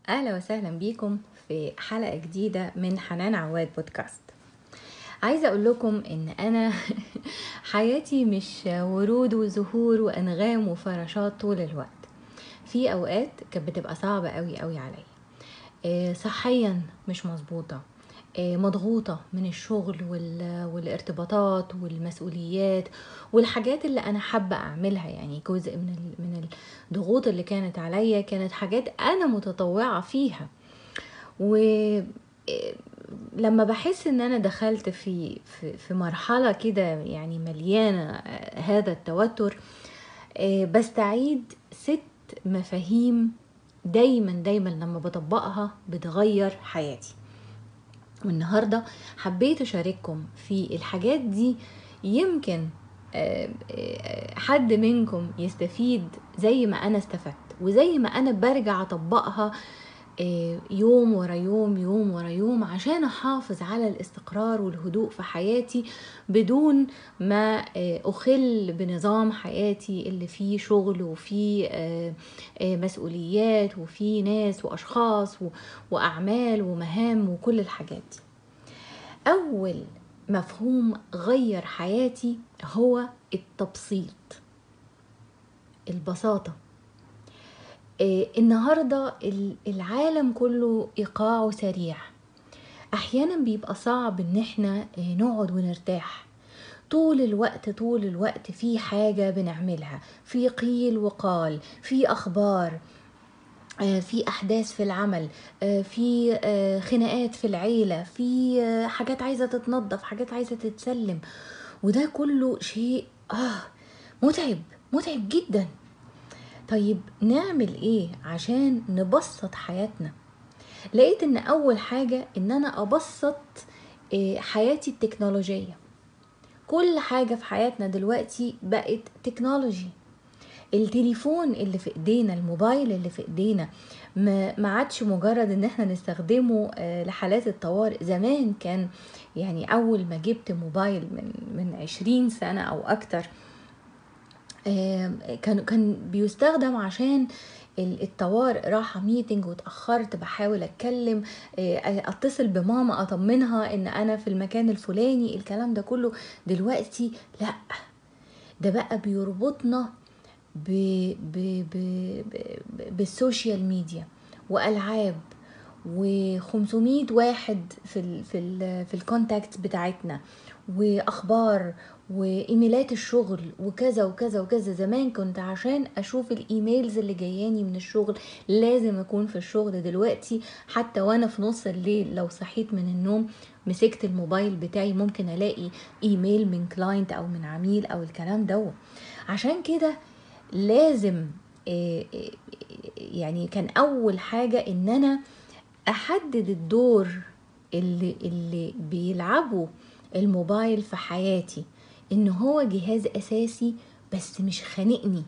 أهلا وسهلا بيكم في حلقة جديدة من حنان عواد بودكاست عايزة أقول لكم إن أنا حياتي مش ورود وزهور وأنغام وفراشات طول الوقت في أوقات كانت بتبقى صعبة قوي قوي عليا آه، صحيا مش مظبوطة آه، مضغوطة من الشغل وال- والارتباطات والمسؤوليات والحاجات اللي أنا حابة أعملها يعني جزء من ال- من الضغوط اللي كانت عليا كانت حاجات أنا متطوعة فيها و آه، لما بحس ان انا دخلت في في, في مرحله كده يعني مليانه آه، هذا التوتر آه، بستعيد ست مفاهيم دايما دايما لما بطبقها بتغير حياتي والنهارده حبيت اشارككم في الحاجات دي يمكن آه، آه، حد منكم يستفيد زي ما انا استفدت وزي ما انا برجع اطبقها آه، يوم ورا يوم يوم ورا يوم عشان احافظ على الاستقرار والهدوء في حياتي بدون ما آه، اخل بنظام حياتي اللي فيه شغل وفيه آه، آه، مسؤوليات وفيه ناس واشخاص و- واعمال ومهام وكل الحاجات دي اول مفهوم غير حياتي هو التبسيط البساطه آه، النهارده ال- العالم كله ايقاعه سريع احيانا بيبقى صعب ان احنا آه، نقعد ونرتاح طول الوقت طول الوقت في حاجة بنعملها في قيل وقال في أخبار آه، في أحداث في العمل آه، في آه، خناقات في العيلة في آه، حاجات عايزة تتنظف حاجات عايزة تتسلم وده كله شيء آه متعب متعب جدا طيب نعمل ايه عشان نبسط حياتنا لقيت ان اول حاجة ان انا ابسط آه، حياتي التكنولوجية كل حاجة في حياتنا دلوقتي بقت تكنولوجي التليفون اللي في ايدينا الموبايل اللي في ايدينا ما ما عادش مجرد ان احنا نستخدمه آه، لحالات الطوارئ زمان كان يعني اول ما جبت موبايل من من 20 سنة او اكتر آم، كان كان بيستخدم عشان ال- الطوارئ رايحة ميتنج واتأخرت بحاول أتكلم آه، أتصل بماما أطمنها إن أنا في المكان الفلاني الكلام ده كله دلوقتي لأ ده بقى بيربطنا ب ب ب ب بالسوشيال ميديا وألعاب و500 واحد في ال في ال في الكونتاكت بتاعتنا واخبار وايميلات الشغل وكذا وكذا وكذا زمان كنت عشان اشوف الايميلز اللي جاياني من الشغل لازم اكون في الشغل دلوقتي حتى وانا في نص الليل لو صحيت من النوم مسكت الموبايل بتاعي ممكن الاقي ايميل من كلاينت او من عميل او الكلام ده عشان كده لازم آه، آه، يعني كان اول حاجة ان انا احدد الدور اللي اللي بيلعبه الموبايل في حياتي ان هو جهاز اساسي بس مش خانقني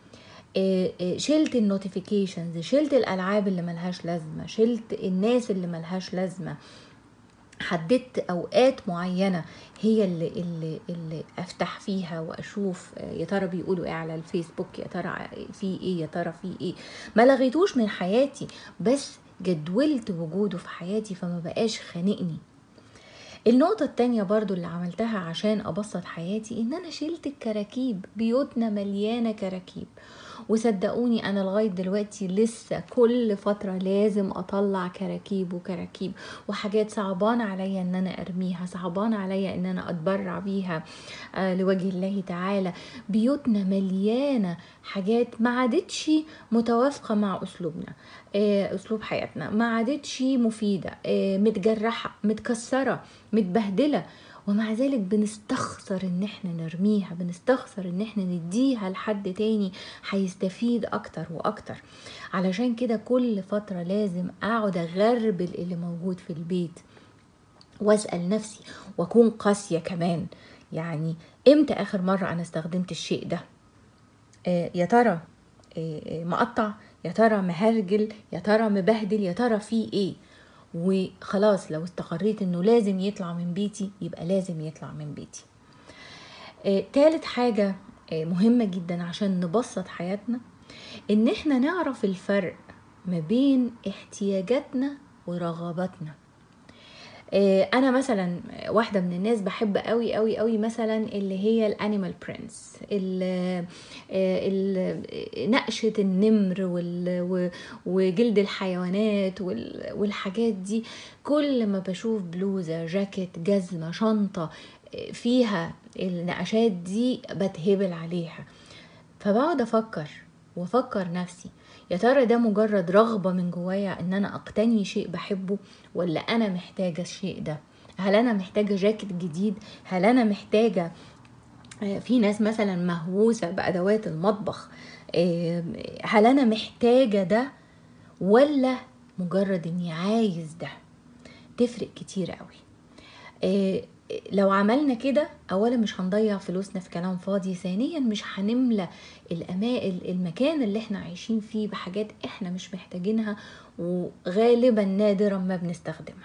آه، آه، شلت النوتيفيكيشنز شلت الالعاب اللي ملهاش لازمه شلت الناس اللي ملهاش لازمه حددت اوقات معينه هي اللي اللي اللي افتح فيها واشوف آه، يا ترى بيقولوا ايه على الفيسبوك يا ترى في ايه يا ترى في ايه ما لغيتوش من حياتي بس جدولت وجوده في حياتي فما بقاش خانقني النقطة التانية برضو اللي عملتها عشان أبسط حياتي إن أنا شلت الكراكيب بيوتنا مليانة كراكيب وصدقوني أنا لغاية دلوقتي لسه كل فترة لازم أطلع كراكيب وكراكيب وحاجات صعبان عليا إن أنا أرميها صعبان عليا إن أنا أتبرع بيها آه لوجه الله تعالى بيوتنا مليانة حاجات ما عادتش متوافقة مع أسلوبنا آه، أسلوب حياتنا ما عادتش مفيدة آه، متجرحة متكسرة متبهدلة ومع ذلك بنستخسر ان احنا نرميها بنستخسر ان احنا نديها لحد تاني هيستفيد اكتر واكتر علشان كده كل فترة لازم اقعد اغربل اللي موجود في البيت واسال نفسي واكون قاسيه كمان يعني امتى اخر مره انا استخدمت الشيء ده آه يا ترى آه آه، مقطع يا ترى مهرجل يا ترى مبهدل يا ترى فيه ايه وخلاص لو استقريت انه لازم يطلع من بيتي يبقى لازم يطلع من بيتي آه، تالت حاجة آه، مهمة جدا عشان نبسط حياتنا ان احنا نعرف الفرق ما بين احتياجاتنا ورغباتنا آه، انا مثلا واحده من الناس بحب قوي قوي قوي مثلا اللي هي الانيمال برنس نقشه النمر وال- و- وجلد الحيوانات وال- والحاجات دي كل ما بشوف بلوزه جاكيت جزمه شنطه آه، فيها النقشات دي بتهبل عليها فبقعد افكر وافكر نفسي يا ترى ده مجرد رغبة من جوايا ان انا اقتني شيء بحبه ولا انا محتاجة الشيء ده هل انا محتاجة جاكيت جديد هل انا محتاجة آه، في ناس مثلا مهووسة بأدوات المطبخ آه، هل أنا محتاجة ده ولا مجرد إني عايز ده تفرق كتير قوي آه، لو عملنا كده اولا مش هنضيع فلوسنا في كلام فاضي ثانيا مش هنملى الأما... المكان اللي احنا عايشين فيه بحاجات احنا مش محتاجينها وغالبا نادرا ما بنستخدمها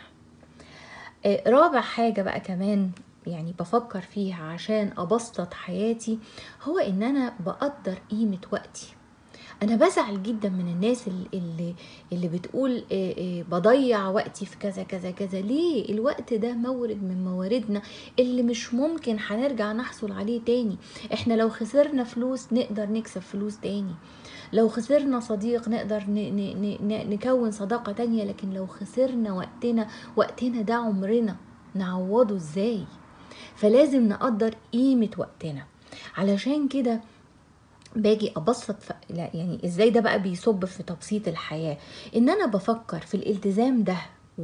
آه، رابع حاجة بقى كمان يعني بفكر فيها عشان أبسط حياتي هو إن أنا بقدر قيمة وقتي أنا بزعل جدا من الناس ال- اللي اللي بتقول آه، آه، بضيع وقتي في كذا كذا كذا ليه الوقت ده مورد من مواردنا اللي مش ممكن هنرجع نحصل عليه تاني احنا لو خسرنا فلوس نقدر نكسب فلوس تاني لو خسرنا صديق نقدر ن ن ن ن نكون صداقة تانية لكن لو خسرنا وقتنا وقتنا ده عمرنا نعوضه ازاي فلازم نقدر قيمة وقتنا علشان كده باجي ابسط ف... لا يعني ازاي ده بقى بيصب في تبسيط الحياه ان انا بفكر في الالتزام ده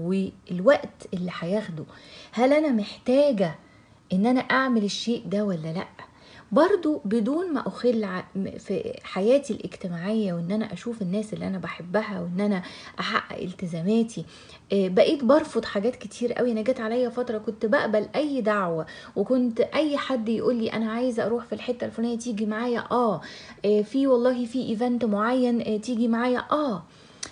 والوقت اللي هياخده هل انا محتاجه ان انا اعمل الشيء ده ولا لا برضو بدون ما اخل ع- م- في حياتي الاجتماعيه وان انا اشوف الناس اللي انا بحبها وان انا احقق التزاماتي آه، بقيت برفض حاجات كتير قوي انا جت عليا فتره كنت بقبل اي دعوه وكنت اي حد يقول لي انا عايزه اروح في الحته الفلانيه تيجي معايا اه آه، في والله في ايفنت معين آه، تيجي معايا اه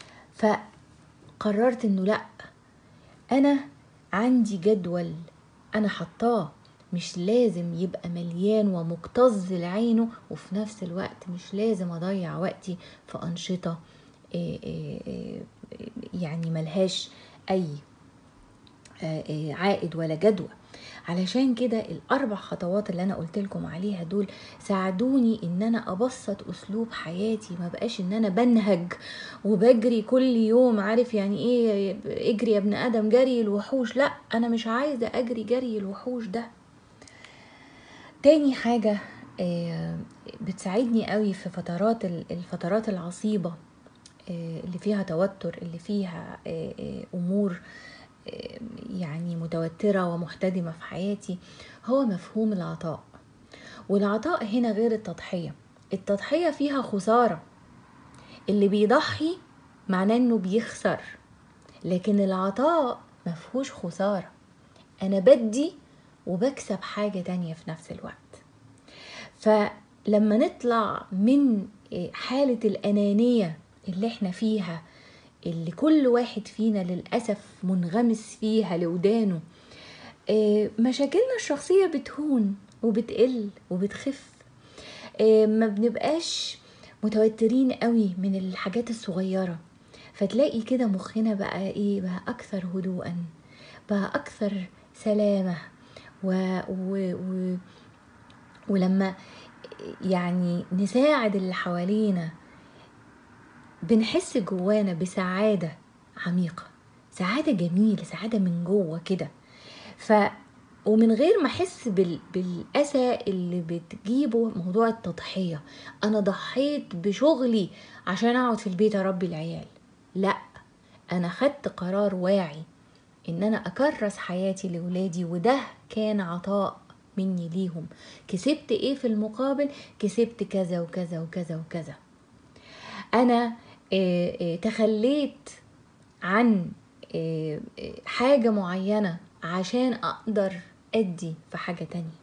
فقررت انه لا انا عندي جدول انا حطاه مش لازم يبقى مليان ومكتظ لعينه وفي نفس الوقت مش لازم اضيع وقتي في انشطه إيه إيه إيه يعني ملهاش اي آه، آه، عائد ولا جدوى علشان كده الاربع خطوات اللي انا قلت لكم عليها دول ساعدوني ان انا ابسط اسلوب حياتي ما بقاش ان انا بنهج وبجري كل يوم عارف يعني ايه اجري يا ابن ادم جري الوحوش لا انا مش عايزه اجري جري الوحوش ده تاني حاجة آه، بتساعدني قوي في فترات ال- الفترات العصيبة آه، اللي فيها توتر اللي فيها آه، آه، أمور آه، يعني متوترة ومحتدمة في حياتي هو مفهوم العطاء والعطاء هنا غير التضحية التضحية فيها خسارة اللي بيضحي معناه انه بيخسر لكن العطاء مفهوش خسارة انا بدي وبكسب حاجة تانية في نفس الوقت فلما نطلع من حالة الأنانية اللي احنا فيها اللي كل واحد فينا للأسف منغمس فيها لودانه آه، مشاكلنا الشخصية بتهون وبتقل وبتخف آه، ما بنبقاش متوترين قوي من الحاجات الصغيرة فتلاقي كده مخنا بقى ايه بقى اكثر هدوءا بقى اكثر سلامة و, و, و ولما يعني نساعد اللي حوالينا بنحس جوانا بسعادة عميقة سعادة جميلة سعادة من جوه كده ف ومن غير ما احس بال... بالاسى اللي بتجيبه موضوع التضحيه انا ضحيت بشغلي عشان اقعد في البيت اربي العيال لا انا خدت قرار واعي ان انا اكرس حياتي لاولادي وده كان عطاء مني ليهم كسبت ايه في المقابل كسبت كذا وكذا وكذا وكذا انا آه، آه، تخليت عن آه، آه، حاجة معينة عشان أقدر أدي في حاجة تانية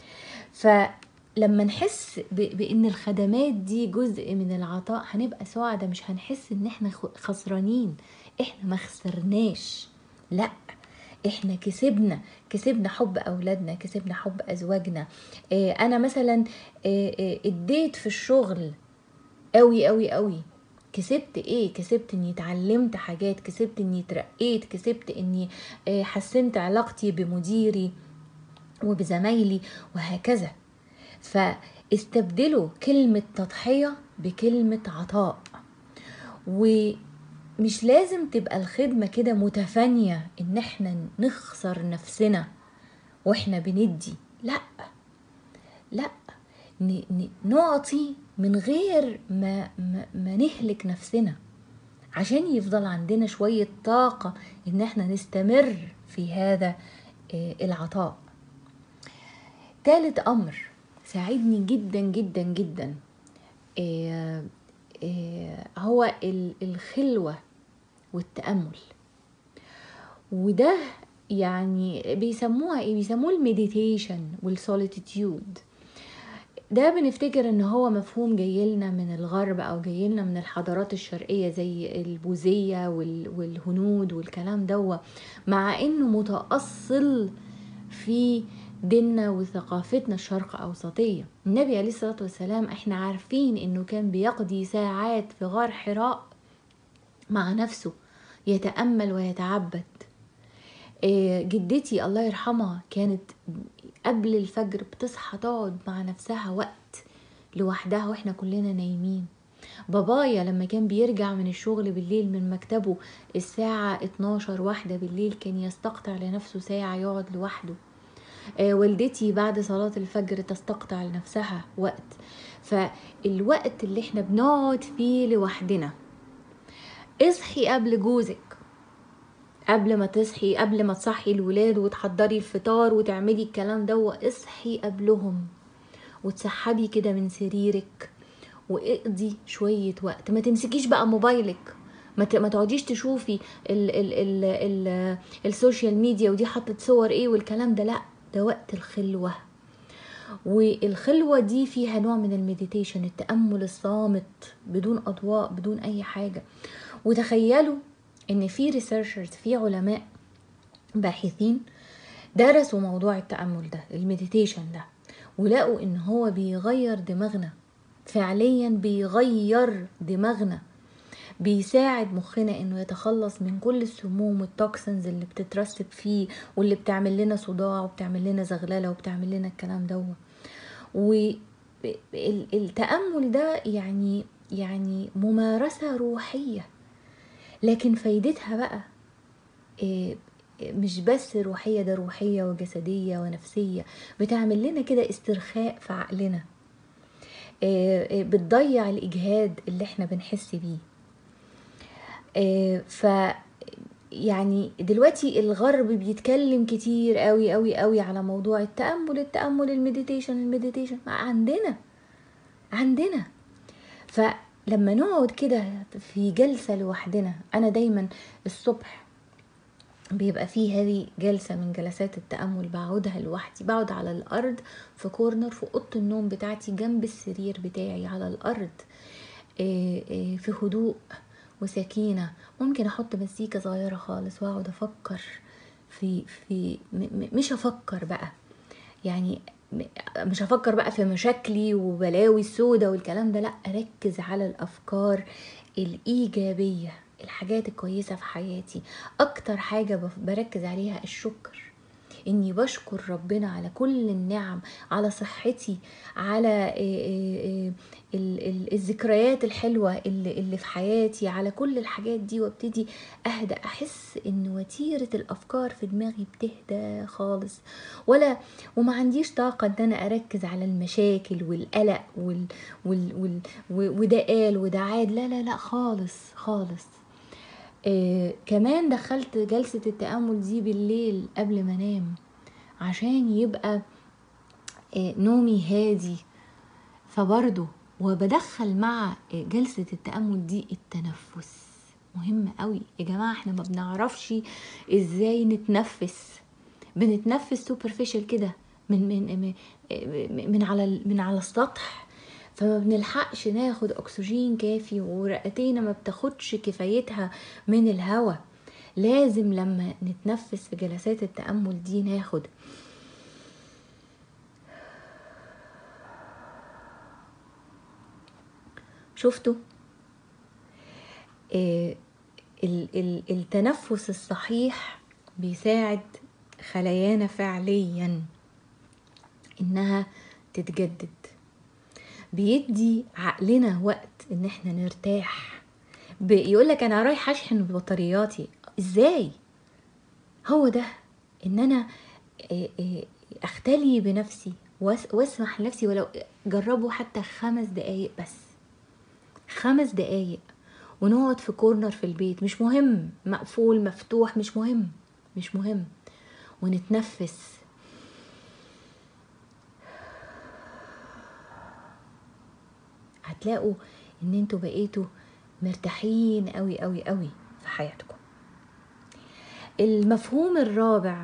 فلما نحس ب- بأن الخدمات دي جزء من العطاء هنبقى سعداء مش هنحس ان احنا خ- خسرانين احنا ما خسرناش لا احنا كسبنا كسبنا حب اولادنا كسبنا حب ازواجنا اه انا مثلا اه اه اديت في الشغل قوي قوي قوي كسبت ايه كسبت اني اتعلمت حاجات كسبت اني اترقيت كسبت اني آه، حسنت علاقتي بمديري وبزمايلي وهكذا فاستبدلوا كلمة تضحية بكلمة عطاء ومش لازم تبقى الخدمة كده متفانية ان احنا نخسر نفسنا واحنا بندي لا لا ن- ن- نعطي من غير ما, ما, ما نهلك نفسنا عشان يفضل عندنا شوية طاقة ان احنا نستمر في هذا آه، العطاء تالت امر ساعدني جدا جدا جدا آه، آه، هو ال- الخلوة والتأمل وده يعني بيسموها ايه بيسموه المديتيشن والسوليتيود ده بنفتكر ان هو مفهوم جايلنا من الغرب او جايلنا من الحضارات الشرقية زي البوذية وال- والهنود والكلام دوا مع انه متأصل في ديننا وثقافتنا الشرق اوسطية النبي عليه الصلاة والسلام احنا عارفين انه كان بيقضي ساعات في غار حراء مع نفسه يتأمل ويتعبد إيه، جدتي الله يرحمها كانت قبل الفجر بتصحى تقعد مع نفسها وقت لوحدها واحنا كلنا نايمين بابايا لما كان بيرجع من الشغل بالليل من مكتبه الساعة 12 واحدة بالليل كان يستقطع لنفسه ساعة يقعد لوحده آه، والدتي بعد صلاة الفجر تستقطع لنفسها وقت فالوقت اللي احنا بنقعد فيه لوحدنا اصحي قبل جوزك قبل ما تصحي قبل ما تصحي الولاد وتحضري الفطار وتعملي الكلام ده اصحي قبلهم وتسحبي كده من سريرك واقضي شوية وقت ما تمسكيش بقى موبايلك ما ت- ما تقعديش تشوفي ال ال ال ال السوشيال ميديا ودي حطت صور ايه والكلام ده لا ده وقت الخلوة والخلوة دي فيها نوع من المديتيشن التأمل الصامت بدون أضواء بدون أي حاجة وتخيلوا ان في ريسيرشرز في علماء باحثين درسوا موضوع التأمل ده المديتيشن ده ولقوا ان هو بيغير دماغنا فعليا بيغير دماغنا بيساعد مخنا انه يتخلص من كل السموم والتوكسنز اللي بتترسب فيه واللي بتعمل لنا صداع وبتعمل لنا زغلله وبتعمل لنا الكلام ده والتأمل ده يعني يعني ممارسة روحية لكن فايدتها بقى إيه، مش بس روحية ده روحية وجسدية ونفسية بتعمل لنا كده استرخاء في عقلنا إيه، إيه، بتضيع الإجهاد اللي احنا بنحس بيه إيه، ف يعني دلوقتي الغرب بيتكلم كتير قوي قوي قوي على موضوع التأمل التأمل المديتيشن المديتيشن عندنا عندنا فلما نقعد كده في جلسة لوحدنا أنا دايما الصبح بيبقى فيه هذه جلسة من جلسات التأمل بقعدها لوحدي بقعد على الأرض في كورنر في أوضة النوم بتاعتي جنب السرير بتاعي على الأرض إيه إيه في هدوء وسكينة ممكن أحط مزيكا صغيرة خالص وأقعد أفكر في في م- م- مش أفكر بقى يعني م- مش هفكر بقى في مشاكلي وبلاوي السودة والكلام ده لا اركز على الافكار الايجابية الحاجات الكويسة في حياتي اكتر حاجة بف- بركز عليها الشكر اني بشكر ربنا على كل النعم على صحتي على إيه إيه إيه ال- ال- الذكريات الحلوة اللي, اللي في حياتي على كل الحاجات دي وابتدي اهدى احس ان وتيرة الافكار في دماغي بتهدى خالص ولا وما عنديش طاقة ان انا اركز على المشاكل والقلق وال, وال, وال و- وده قال وده عاد لا لا لا خالص خالص آه كمان دخلت جلسة التأمل دي بالليل قبل ما انام عشان يبقى آه نومي هادي فبرضه وبدخل مع آه، جلسة التأمل دي التنفس مهم قوي يا جماعة احنا ما بنعرفش ازاي نتنفس بنتنفس سوبرفيشال كده من من من, من على ال- من على السطح فما بنلحقش ناخد اكسجين كافي ورئتينا ما بتاخدش كفايتها من الهواء لازم لما نتنفس في جلسات التأمل دي ناخد شفتوا آه، ال- ال- التنفس الصحيح بيساعد خلايانا فعليا انها تتجدد بيدي عقلنا وقت ان احنا نرتاح بيقول لك انا رايح اشحن بطارياتي ازاي هو ده ان انا آه، آه، اختلي بنفسي وأس- واسمح لنفسي ولو جربوا حتى خمس دقايق بس خمس دقايق ونقعد في كورنر في البيت مش مهم مقفول مفتوح مش مهم مش مهم ونتنفس هتلاقوا ان انتوا بقيتوا مرتاحين قوي قوي قوي في حياتكم المفهوم الرابع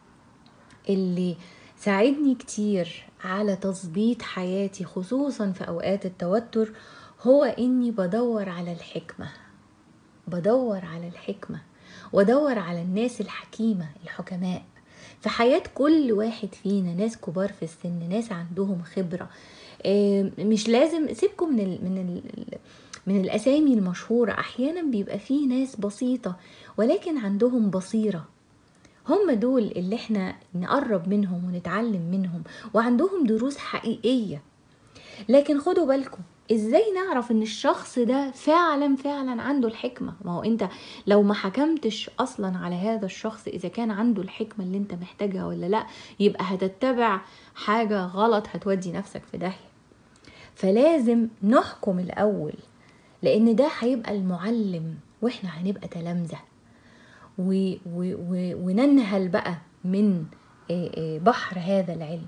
اللي ساعدني كتير على تظبيط حياتي خصوصا في اوقات التوتر هو اني بدور على الحكمه بدور على الحكمه وادور على الناس الحكيمه الحكماء في حياه كل واحد فينا ناس كبار في السن ناس عندهم خبره آه، مش لازم سيبكم من ال من ال من الاسامي المشهوره احيانا بيبقى فيه ناس بسيطه ولكن عندهم بصيره هم دول اللي احنا نقرب منهم ونتعلم منهم وعندهم دروس حقيقية لكن خدوا بالكم ازاي نعرف ان الشخص ده فعلا فعلا عنده الحكمة ما هو انت لو ما حكمتش اصلا على هذا الشخص اذا كان عنده الحكمة اللي انت محتاجها ولا لا يبقى هتتبع حاجة غلط هتودي نفسك في داهية فلازم نحكم الاول لان ده هيبقى المعلم واحنا هنبقى تلامذه و- و- و- وننهل بقى من آه، آه، بحر هذا العلم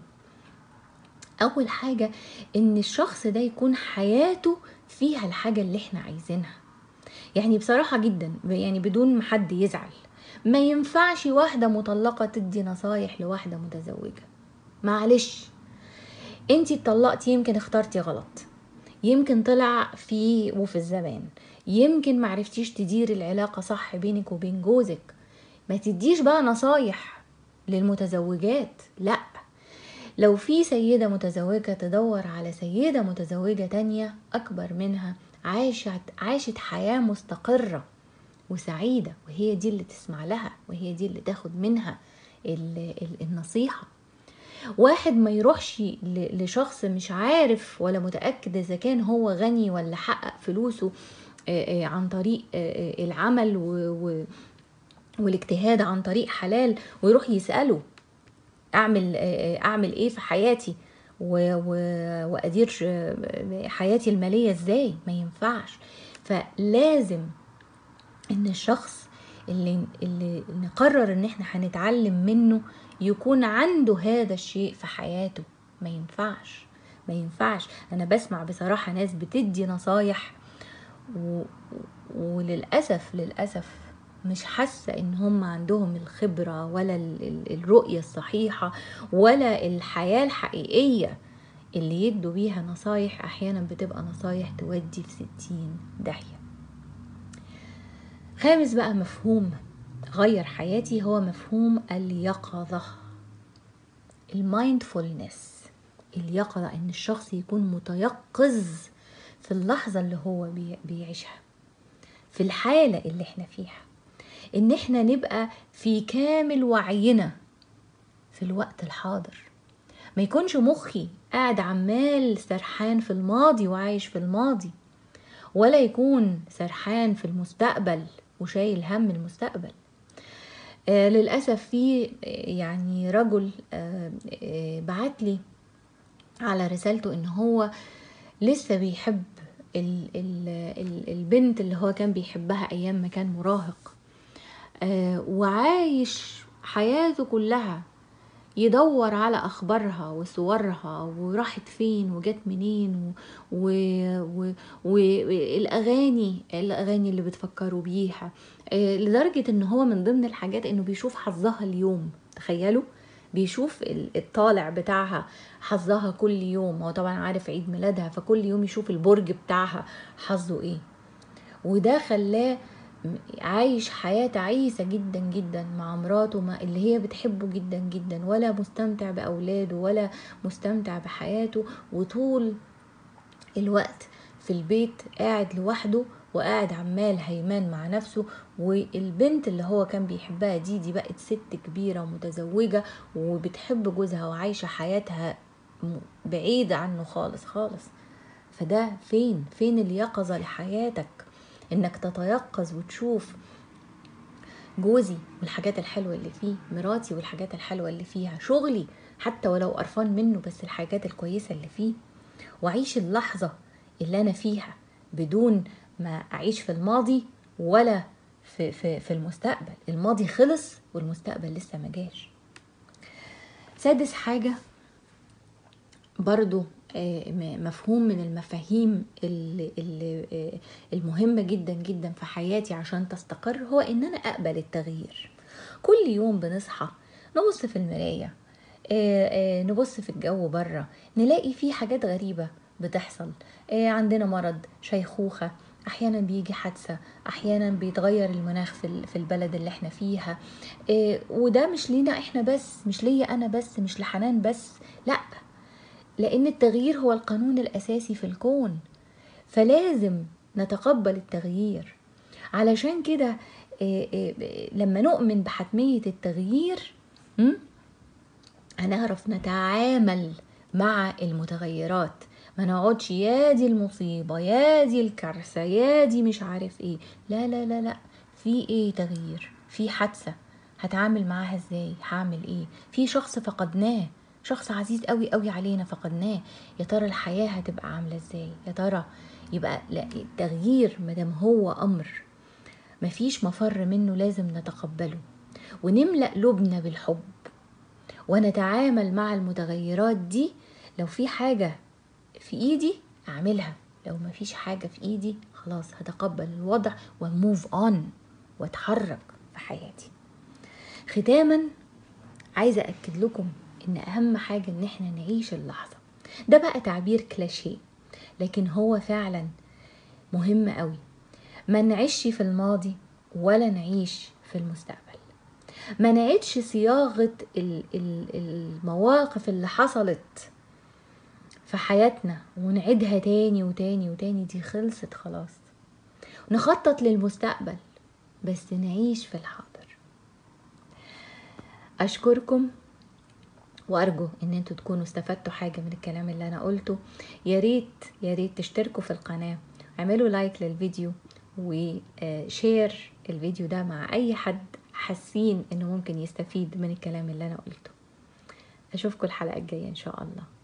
اول حاجه ان الشخص ده يكون حياته فيها الحاجه اللي احنا عايزينها يعني بصراحه جدا يعني بدون ما حد يزعل ما ينفعش واحده مطلقه تدي نصايح لواحده متزوجه معلش انتي اتطلقتي يمكن اخترتي غلط يمكن طلع في وفي الزمان يمكن معرفتيش تديري العلاقة صح بينك وبين جوزك ما تديش بقى نصايح للمتزوجات لا لو في سيدة متزوجة تدور على سيدة متزوجة تانية أكبر منها عاشت عاشت حياة مستقرة وسعيدة وهي دي اللي تسمع لها وهي دي اللي تاخد منها ال- ال- النصيحة واحد ما يروحش ل- لشخص مش عارف ولا متأكد إذا كان هو غني ولا حقق فلوسه آه، آه، عن طريق آه، آه، العمل و- و- والاجتهاد عن طريق حلال ويروح يسأله اعمل اعمل ايه في حياتي و... و... وادير حياتي الماليه ازاي ما ينفعش فلازم ان الشخص اللي اللي نقرر ان احنا هنتعلم منه يكون عنده هذا الشيء في حياته ما ينفعش ما ينفعش انا بسمع بصراحه ناس بتدي نصايح و... وللاسف للاسف مش حاسه ان هم عندهم الخبره ولا ال- ال- الرؤيه الصحيحه ولا الحياه الحقيقيه اللي يدوا بيها نصايح احيانا بتبقى نصايح تودي في ستين داهيه خامس بقى مفهوم غير حياتي هو مفهوم اليقظه المايندفولنس اليقظه ان الشخص يكون متيقظ في اللحظه اللي هو بي- بيعيشها في الحاله اللي احنا فيها ان احنا نبقى في كامل وعينا في الوقت الحاضر ما يكونش مخي قاعد عمال سرحان في الماضي وعايش في الماضي ولا يكون سرحان في المستقبل وشايل هم المستقبل آه للأسف في آه، يعني رجل آه آه بعت لي على رسالته ان هو لسه بيحب ال ال ال البنت اللي هو كان بيحبها ايام ما كان مراهق آه وعايش حياته كلها يدور على اخبارها وصورها وراحت فين وجت منين والاغاني الاغاني اللي بتفكروا بيها آه، لدرجه ان هو من ضمن الحاجات انه بيشوف حظها اليوم تخيلوا بيشوف ال- الطالع بتاعها حظها كل يوم هو طبعا عارف عيد ميلادها فكل يوم يشوف البرج بتاعها حظه ايه وده خلاه م- عايش حياة تعيسة جدا جدا مع مراته ما اللي هي بتحبه جدا جدا ولا مستمتع بأولاده ولا مستمتع بحياته وطول الوقت في البيت قاعد لوحده وقاعد عمال هيمان مع نفسه والبنت اللي هو كان بيحبها دي دي بقت ست كبيرة ومتزوجة وبتحب جوزها وعايشة حياتها م- بعيدة عنه خالص خالص فده فين فين اليقظة لحياتك انك تتيقظ وتشوف جوزي والحاجات الحلوة اللي فيه مراتي والحاجات الحلوة اللي فيها شغلي حتى ولو قرفان منه بس الحاجات الكويسة اللي فيه وأعيش اللحظة اللي أنا فيها بدون ما أعيش في الماضي ولا في, في, في المستقبل الماضي خلص والمستقبل لسه ما جاش سادس حاجة برضو آه، م- مفهوم من المفاهيم اللي اللي آه، المهمة جدا جدا في حياتي عشان تستقر هو ان انا اقبل التغيير كل يوم بنصحى نبص في المراية آه، آه، نبص في الجو بره نلاقي فيه حاجات غريبة بتحصل آه، عندنا مرض شيخوخة احيانا بيجي حادثة احيانا بيتغير المناخ في ال- في البلد اللي احنا فيها آه، وده مش لينا احنا بس مش ليا انا بس مش لحنان بس لا لأن التغيير هو القانون الأساسي في الكون فلازم نتقبل التغيير علشان كده آه، آه، لما نؤمن بحتمية التغيير م? هنعرف نتعامل مع المتغيرات ما نقعدش يا دي المصيبة يا دي الكارثة يا دي مش عارف ايه لا لا لا لا في ايه تغيير في حادثة هتعامل معاها ازاي هعمل ايه في شخص فقدناه شخص عزيز قوي قوي علينا فقدناه يا ترى الحياة هتبقى عاملة ازاي يا ترى يبقى لا التغيير مادام هو امر مفيش مفر منه لازم نتقبله ونملأ قلوبنا بالحب ونتعامل مع المتغيرات دي لو في حاجة في ايدي اعملها لو ما فيش حاجة في ايدي خلاص هتقبل الوضع وموف اون واتحرك في حياتي ختاما عايزة أكد لكم إن أهم حاجة إن إحنا نعيش اللحظة ده بقى تعبير كلاشيه لكن هو فعلا مهم قوي ما نعيش في الماضي ولا نعيش في المستقبل ما نعيدش صياغة ال- ال- المواقف اللي حصلت في حياتنا ونعيدها تاني وتاني وتاني دي خلصت خلاص نخطط للمستقبل بس نعيش في الحاضر أشكركم وارجو ان انتوا تكونوا استفدتوا حاجه من الكلام اللي انا قلته يا ريت يا ريت تشتركوا في القناه اعملوا لايك للفيديو وشير الفيديو ده مع اي حد حاسين انه ممكن يستفيد من الكلام اللي انا قلته اشوفكم الحلقه الجايه ان شاء الله